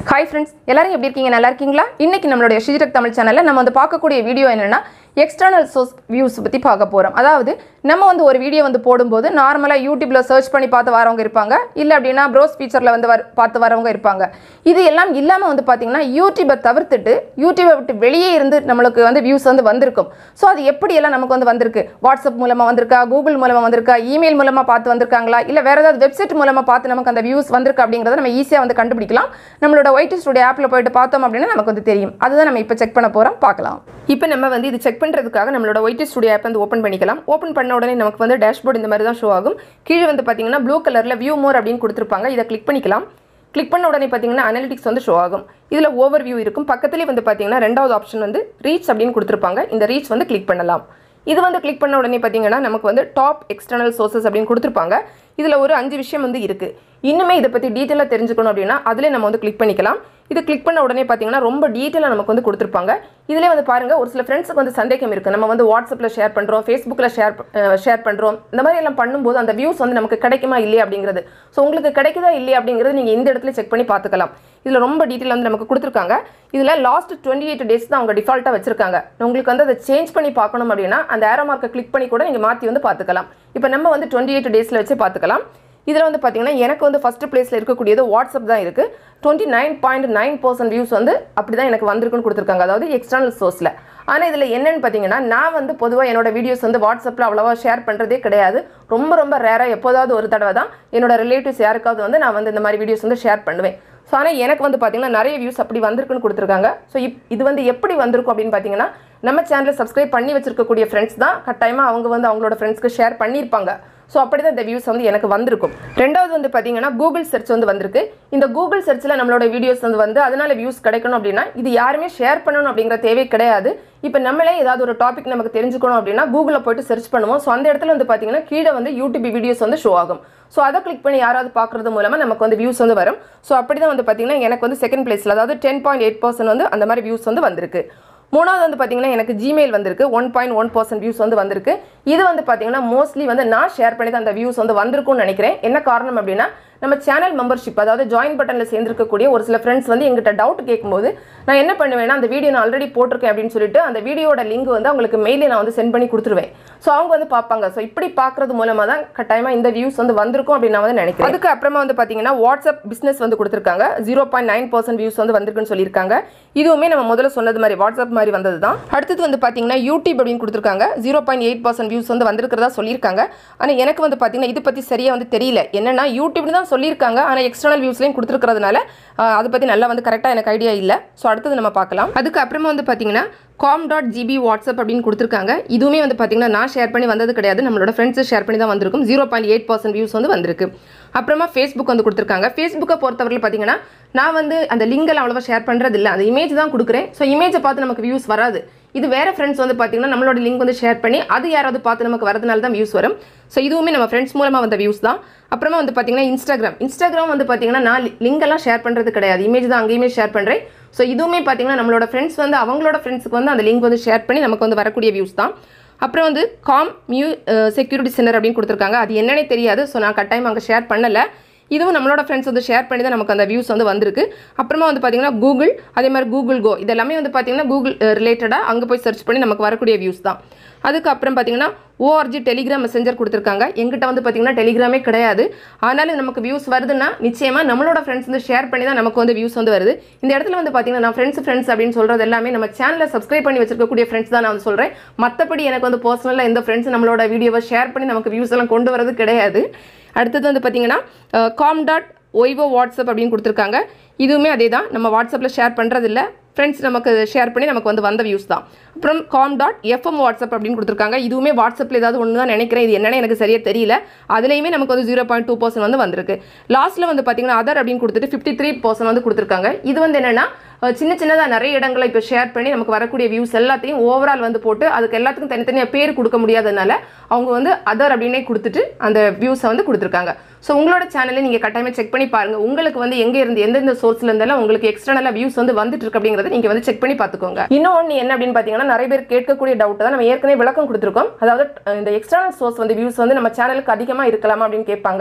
hi friends எல்லாரும் எப்படி இருக்கீங்க நல்லா இருக்கீங்களா இன்னைக்கு நம்மளுடைய ஷிஜிடக் தமிழ் சேனலில் நம்ம வந்து பார்க்கக்கூடிய வீடியோ என்னன்னா எக்ஸ்டர்னல் சோர்ஸ் வியூஸ் பற்றி பார்க்க போகிறோம் அதாவது நம்ம வந்து ஒரு வீடியோ வந்து போடும்போது நார்மலாக யூடியூப்ல சர்ச் பண்ணி பார்த்து வரவங்க இருப்பாங்க இல்லை அப்படின்னா ப்ரோஸ் ஃபீச்சரில் வந்து வர பார்த்து வரவங்க இருப்பாங்க இது எல்லாம் இல்லாமல் வந்து பார்த்தீங்கன்னா யூடியூபை தவிர்த்துட்டு யூடியூபை விட்டு வெளியே இருந்து நம்மளுக்கு வந்து வியூஸ் வந்து வந்திருக்கும் ஸோ அது எப்படியெல்லாம் நமக்கு வந்து வந்திருக்கு வாட்ஸ்அப் மூலமாக வந்திருக்கா கூகுள் மூலமாக வந்திருக்கா இமெயில் மூலமாக பார்த்து வந்திருக்காங்களா இல்லை வேறு ஏதாவது வெப்சைட் மூலமாக பார்த்து நமக்கு அந்த வியூஸ் வந்திருக்கு அப்படிங்கிறத நம்ம ஈஸியாக வந்து கண்டுபிடிக்கலாம் நம்மளோட ஒயிட் ஸ்டுடியோ ஆப்பில் போயிட்டு பார்த்தோம் அப்படின்னா நமக்கு வந்து தெரியும் அதுதான் நம்ம இப்போ செக் பண்ண போகிறோம் பார்க்கலாம் இப்போ நம்ம வந்து இது செக் பண்ணுறதுக்காக நம்மளோட ஒயிட் ஸ்டுடியோ ஆப் வந்து ஓப்பன் பண்ணிக்கலாம் ஓப்பன் பண்ண உடனே நமக்கு வந்து டேஷ்போர்ட் இந்த மாதிரி தான் ஷோ ஆகும் கீழே வந்து பார்த்தீங்கன்னா ப்ளூ கலரில் வியூ மோர் அப்படின்னு கொடுத்துருப்பாங்க இதை கிளிக் பண்ணிக்கலாம் கிளிக் பண்ண உடனே பார்த்தீங்கன்னா அனலிட்டிக்ஸ் வந்து ஷோ ஆகும் இதில் ஓவர் வியூ இருக்கும் பக்கத்துலேயே வந்து பார்த்தீங்கன்னா ரெண்டாவது ஆப்ஷன் வந்து ரீச் அப்படின்னு கொடுத்துருப்பாங்க இந்த ரீச் வந்து கிளிக் பண்ணலாம் இது வந்து கிளிக் பண்ண உடனே பார்த்தீங்கன்னா நமக்கு வந்து டாப் எக்ஸ்டர்னல் சோர்சஸ் அப்படின்னு கொடுத்துருப்பாங்க இதில் ஒரு அஞ்சு விஷயம் வந்து இருக்குது இன்னுமே இதை பற்றி டீட்டெயிலாக தெரிஞ்சுக்கணும் அப்படின்னா அதிலே நம்ம வந்து கிளிக் பண்ணிக்கலாம் இது கிளிக் பண்ண உடனே பார்த்தீங்கன்னா ரொம்ப டீட்டெயிலாக நமக்கு வந்து கொடுத்துருப்பாங்க இதிலே வந்து பாருங்கள் ஒரு சில ஃப்ரெண்ட்ஸுக்கு வந்து சந்தேகம் இருக்குது நம்ம வந்து வாட்ஸ்அப்பில் ஷேர் பண்ணுறோம் ஃபேஸ்புக்கில் ஷேர் ஷேர் பண்ணுறோம் இந்த மாதிரி எல்லாம் பண்ணும்போது அந்த வியூஸ் வந்து நமக்கு கிடைக்குமா இல்லையா அப்படிங்கிறது ஸோ உங்களுக்கு கிடைக்குதா இல்லையா அப்படிங்கிறது நீங்கள் இந்த இடத்துல செக் பண்ணி பார்த்துக்கலாம் இதில் ரொம்ப டீட்டெயில் வந்து நமக்கு கொடுத்துருக்காங்க இதில் லாஸ்ட் டுவெண்ட்டி எயிட் டேஸ் தான் அவங்க டிஃபால்ட்டாக வச்சிருக்காங்க உங்களுக்கு வந்து அதை சேஞ்ச் பண்ணி பார்க்கணும் அப்படின்னா அந்த ஏரோ மார்க்கை கிளிக் பண்ணி கூட நீங்கள் மாற்றி வந்து பார்த்துக்கலாம் இப்போ நம்ம வந்து டுவெண்ட்டி எயிட் டேஸில் வச்சு பார்த்துக்கலாம் இதில் வந்து பார்த்தீங்கன்னா எனக்கு வந்து ஃபஸ்ட்டு பிளேஸில் இருக்கக்கூடியது வாட்ஸ்அப் தான் இருக்குது twenty nine point nine percent views வந்து அப்படி தான் எனக்கு வந்திருக்குன்னு கொடுத்துருக்காங்க அதாவது எக்ஸ்டர்னல் சோர்ஸில் ஆனால் இதில் என்னென்னு பார்த்தீங்கன்னா நான் வந்து பொதுவாக என்னோட வீடியோஸ் வந்து வாட்ஸ்அப்பில் அவ்வளோவா ஷேர் பண்ணுறதே கிடையாது ரொம்ப ரொம்ப ரேராக எப்போதாவது ஒரு தடவை தான் என்னோட ரிலேட்டிவ்ஸ் யாருக்காவது வந்து நான் வந்து இந்த மாதிரி வீடியோஸ் வந்து ஷேர் பண்ணுவேன் ஸோ ஆனால் எனக்கு வந்து பார்த்தீங்கன்னா நிறைய வியூஸ் அப்படி வந்திருக்குன்னு கொடுத்துருக்காங்க ஸோ இப் இது வந்து எப்படி வந்திருக்கும் அப்படின்னு பார்த்தீங்கன்னா நம்ம சேனலை சப்ஸ்கிரைப் பண்ணி வச்சிருக்கக்கூடிய ஃப்ரெண்ட்ஸ் தான் கட்டாயமாக அவங்க வந்து அவங்களோட ஃப்ரெண்ட்ஸ்க்கு ஷேர் பண்ணியிருப்பாங்க ஸோ அப்படி தான் இந்த வியூஸ் வந்து எனக்கு வந்திருக்கும் ரெண்டாவது வந்து பார்த்தீங்கன்னா கூகுள் சர்ச் வந்து வந்திருக்கு இந்த கூகுள் சர்ச்சில் நம்மளோட வீடியோஸ் வந்து வந்து அதனால வியூஸ் கிடைக்கணும் அப்படின்னா இது யாருமே ஷேர் பண்ணணும் அப்படிங்கிற தேவை கிடையாது இப்போ நம்மளே ஏதாவது ஒரு டாபிக் நமக்கு தெரிஞ்சுக்கணும் அப்படின்னா கூகுளில் போயிட்டு சர்ச் பண்ணுவோம் ஸோ அந்த இடத்துல வந்து பார்த்தீங்கன்னா கீழே வந்து யூடியூப் வீடியோஸ் வந்து ஷோ ஆகும் ஸோ அதை கிளிக் பண்ணி யாராவது பார்க்குறது மூலமாக நமக்கு வந்து வியூஸ் வந்து வரும் ஸோ அப்படி தான் வந்து பார்த்தீங்கன்னா எனக்கு வந்து செகண்ட் பிளேஸில் அதாவது டென் பாயிண்ட் எயிட் பர்சன்ட் வந்து அந்த மாதிரி வியூஸ் வந்து வந்திருக்கு மூணாவது வந்து பார்த்தீங்கன்னா எனக்கு ஜிமெயில் வந்திருக்கு one point one percent views வந்து வந்திருக்கு இது வந்து பார்த்தீங்கன்னா மோஸ்ட்லி வந்து நான் ஷேர் பண்ணி தான் அந்த வியூஸ் வந்து வந்திருக்கும்னு நினைக்கிறேன் என்ன காரணம் அப்படின்னா நம்ம சேனல் மெம்பர்ஷிப் அதாவது ஜாயின் பட்டனில் சேர்ந்துருக்கக்கூடிய ஒரு சில ஃப்ரெண்ட்ஸ் வந்து எங்கிட்ட டவுட் கேட்கும்போது நான் என்ன பண்ணுவேன்னா அந்த வீடியோ நான் ஆல்ரெடி போட்டிருக்கேன் அப்படின்னு சொல்லிட்டு அந்த வீடியோட லிங்க் வந்து அவங்களுக்கு மெயிலில் நான் வந்து சென்ட் பண்ணி கொடுத்துருவேன் ஸோ அவங்க வந்து பார்ப்பாங்க ஸோ இப்படி பார்க்கறது மூலமாக தான் கட்டாயமாக இந்த வியூஸ் வந்து வந்திருக்கும் அப்படின்னு நான் வந்து நினைக்கிறேன் அதுக்கு அப்புறமா வந்து பார்த்தீங்கன்னா வாட்ஸ்அப் பிஸ்னஸ் வந்து கொடுத்துருக்காங்க zero point nine percent views வந்து வந்திருக்குன்னு சொல்லியிருக்காங்க இதுவுமே நம்ம முதல்ல சொன்னது மாதிரி வாட்ஸ்அப் மாதிரி வந்தது தான் அடுத்தது வந்து பார்த்தீங்கன்னா யூடியூப் அப்படின்னு கொடுத்துருக்காங்க zero point eight percent views வந்து வந்திருக்கிறதா சொல்லியிருக்காங்க ஆனால் எனக்கு வந்து பார்த்தீங்கன்னா இது பற்றி சரியாக வந்து தெரியல என்னன்னா யூடியூப்னு தான் சொல்லியிருக்காங்க ஆனால் எக்ஸ்டர்னல் வியூஸ்லையும் கொடுத்துருக்கிறதுனால அதை பற்றி நல்லா வந்து கரெக்டாக எனக்கு ஐடியா இல்லை ஸோ அடுத்தது நம்ம பார்க்கலாம் அதுக்கு அப்புறமா வந்து பார்த்தீங்கன்னா காம் டாட் ஜிபி வாட்ஸ்அப் அப்படின்னு கொடுத்துருக்காங்க இதுவுமே வந்து பார்த்தீங்கன்னா நான் ஷேர் பண்ணி வந்தது கிடையாது நம்மளோட ஃப்ரெண்ட்ஸ் ஷேர் பண்ணி தான் வந்திருக்கும் zero point eight percent views வந்து வந்திருக்கு அப்புறமா ஃபேஸ்புக் வந்து கொடுத்துருக்காங்க ஃபேஸ்புக்கை பொறுத்தவரையில் பார்த்தீங்கன்னா நான் வந்து அந்த லிங்கெல்லாம் அவ்வளோவா ஷேர் பண்ணுறது இல்லை அந்த இமேஜ் தான் கொடுக்குறேன் ஸோ இமேஜை பார்த்து நமக்கு வியூஸ் வராது இது வேற ஃப்ரெண்ட்ஸ் வந்து பார்த்தீங்கன்னா நம்மளோட லிங்க் வந்து ஷேர் பண்ணி அது யாராவது பார்த்து நமக்கு வரதுனால தான் வியூஸ் வரும் ஸோ இதுவுமே நம்ம ஃப்ரெண்ட்ஸ் மூலமாக வந்த வியூஸ் தான் அப்புறமா வந்து பார்த்தீங்கன்னா இன்ஸ்டாகிராம் இன்ஸ்டாகிராம் வந்து பார்த்தீங்கன்னா நான் லிங்க் எல்லாம் ஷேர் பண்ணுறது கிடையாது இமேஜ் தான் அங்கேயுமே ஷேர் பண்ணுறேன் ஸோ இதுவுமே பார்த்தீங்கன்னா நம்மளோட ஃப்ரெண்ட்ஸ் வந்து அவங்களோட ஃப்ரெண்ட்ஸுக்கு வந்து அந்த லிங்க் வந்து ஷேர் பண்ணி நமக்கு வந்து வரக்கூடிய வியூஸ் தான் அப்புறம் வந்து காம் மியூ செக்யூரிட்டி சென்டர் அப்படின்னு கொடுத்துருக்காங்க அது என்னன்னே தெரியாது ஸோ நான் கட்டாயம் அங்கே ஷேர் பண்ணலை இதுவும் நம்மளோட ஃப்ரெண்ட்ஸ் வந்து ஷேர் பண்ணி தான் நமக்கு அந்த வியூஸ் வந்து வந்திருக்கு அப்புறமா வந்து பார்த்தீங்கன்னா கூகுள் அதே மாதிரி கூகுள் கோ இதெல்லாமே வந்து பார்த்தீங்கன்னா கூகுள் ரிலேட்டடாக அங்கே போய் சர்ச் பண்ணி நமக்கு வரக்கூடிய வியூஸ் தான் அதுக்கப்புறம் பார்த்தீங்கன்னா ஓஆர்ஜி டெலிகிராம் மெசஞ்சர் கொடுத்துருக்காங்க எங்கிட்ட வந்து பார்த்தீங்கன்னா டெலிகிராமே கிடையாது ஆனாலும் நமக்கு வியூஸ் வருதுன்னா நிச்சயமாக நம்மளோட ஃப்ரெண்ட்ஸ் வந்து ஷேர் பண்ணி தான் நமக்கு வந்து வியூஸ் வந்து வருது இந்த இடத்துல வந்து பார்த்தீங்கன்னா நான் ஃப்ரெண்ட்ஸ் ஃப்ரெண்ட்ஸ் அப்படின்னு சொல்கிறது எல்லாமே நம்ம சேனலில் சப்ஸ்கிரைப் பண்ணி வச்சிருக்கக்கூடிய ஃப்ரெண்ட்ஸ் தான் நான் வந்து சொல்கிறேன் மற்றபடி எனக்கு வந்து பர்சனலாக எந்த ஃப்ரெண்ட்ஸ் நம்மளோட வீடியோவை ஷேர் பண்ணி நமக்கு வியூஸ் எல்லாம் கொண்டு வரது கிடையாது அடுத்தது வந்து பார்த்தீங்கன்னா காம் டாட் ஒய்வோ வாட்ஸ்அப் அப்படின்னு கொடுத்துருக்காங்க இதுவுமே அதே தான் நம்ம வாட்ஸ்அப்பில் ஷேர் பண்ணுறதில்ல ஃப்ரெண்ட்ஸ் நமக்கு ஷேர் பண்ணி நமக்கு வந்து வந்த வியூஸ் தான் அப்புறம் காம் டாட் எஃப்எம் வாட்ஸ்அப் அப்படின்னு கொடுத்துருக்காங்க இதுவுமே வாட்ஸ்அப்பில் ஏதாவது ஒன்று தான் நினைக்கிறேன் இது என்னன்னு எனக்கு சரியாக தெரியல அதுலேயுமே நமக்கு வந்து ஜீரோ பாயிண்ட் டூ பர்சன்ட் வந்து வந்திருக்கு லாஸ்ட்டில் வந்து பார்த்தீங்கன்னா அதர் அப்படின்னு கொடுத்துட்டு ஃபிஃப்டி த்ரீ பர்சன்ட் வந்து கொடுத்துருக்காங்க இது வந்து என்னென்னா சின்ன சின்னதாக நிறைய இடங்களை இப்போ ஷேர் பண்ணி நமக்கு வரக்கூடிய வியூஸ் எல்லாத்தையும் ஓவரால் வந்து போட்டு அதுக்கு எல்லாத்துக்கும் தனித்தனியாக பேர் கொடுக்க முடியாததுனால அவங்க வந்து அதர் அப்படின்னே கொடுத்துட்டு அந்த வியூஸை வந்து கொடுத்துருக்காங்க ஸோ உங்களோட சேனலை நீங்கள் கட்டாயமாக செக் பண்ணி பாருங்கள் உங்களுக்கு வந்து எங்கே இருந்து எந்தெந்த சோர்ஸ்ல இருந்தாலும் உங்களுக்கு எக்ஸ்டர்னலாக வியூஸ் வந்து வந்துட்டு இருக்கு அப்படிங்கிறத நீங்கள் வந்து செக் பண்ணி பார்த்துக்கோங்க இன்னொன்று என்ன அப்படின்னு பார்த்தீங்கன்னா நிறைய பேர் கேட்கக்கூடிய டவுட் தான் நம்ம ஏற்கனவே விளக்கம் கொடுத்துருக்கோம் அதாவது இந்த எக்ஸ்டர்னல் சோர்ஸ் வந்து வியூஸ் வந்து நம்ம சேனலுக்கு அதிகமாக இருக்கலாமா அப்படின்னு கேட்பாங்க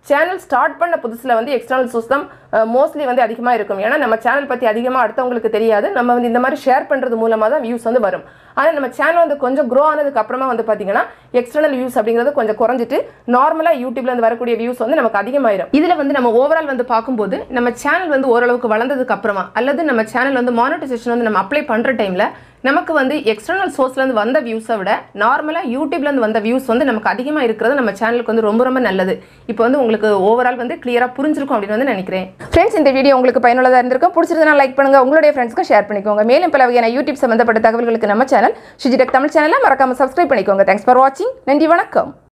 சேனல் ஸ்டார்ட் பண்ண புதுசில் வந்து எக்ஸ்டர்னல் சோர்ஸ் தான் மோஸ்ட்லி வந்து அதிகமாக இருக்கும் ஏன்னா நம்ம சேனல் பற்றி அதிகமாக அடுத்தவங்களுக்கு தெரியாது நம்ம வந்து இந்த மாதிரி ஷேர் பண்ணுறது மூலமாக தான் வியூஸ் வந்து வரும் ஆனால் நம்ம சேனல் வந்து கொஞ்சம் க்ரோ ஆனதுக்கு அப்புறமா வந்து பார்த்தீங்கன்னா எக்ஸ்டர்னல் வியூஸ் அப்படிங்கிறது கொஞ்சம் குறைஞ்சிட்டு நார்மலாக யூடியூப்ல இருந்து வரக்கூடிய வியூஸ் வந்து நமக்கு அதிகமாயிரும் இதில் வந்து நம்ம ஓவரால் வந்து பார்க்கும்போது நம்ம சேனல் வந்து ஓரளவுக்கு வளர்ந்ததுக்கு அப்புறமா அல்லது நம்ம சேனல் வந்து மானிட்டைசேஷன் வந்து நம்ம அப்ளை பண்ணுற டைமில் நமக்கு வந்து எக்ஸ்டர்னல் சோர்ஸ்லேருந்து வந்த வியூஸை விட நார்மலாக யூடியூப்லேருந்து வந்த வியூஸ் வந்து நமக்கு அதிகமாக இருக்கிறது நம்ம சேனலுக்கு வந்து ரொம்ப ரொம்ப நல்லது இப்போ வந்து உங்களுக்கு ஓவரால் வந்து கிளியராக புரிஞ்சிருக்கும் அப்படின்னு வந்து நினைக்கிறேன் ஃப்ரெண்ட்ஸ் இந்த வீடியோ உங்களுக்கு பயனுள்ளதாக இருந்திருக்கும் பிடிச்சிருந்தா லைக் பண்ணுங்க உங்களுடைய ஃப்ரெண்ட்ஸ்க்கு ஷேர் பண்ணிக்கோங்க மேலும் பல வகையான யூடியூப் சம்பந்தப்பட்ட தகவல்களுக்கு நம்ம சேனல் ஷிஜிடெக் தமிழ் சேனலை மறக்காம சப்ஸ்கிரைப் பண்ணிக்கோங்க தேங்க்ஸ் ஃபார் வாட்சிங் நன்றி வணக்கம்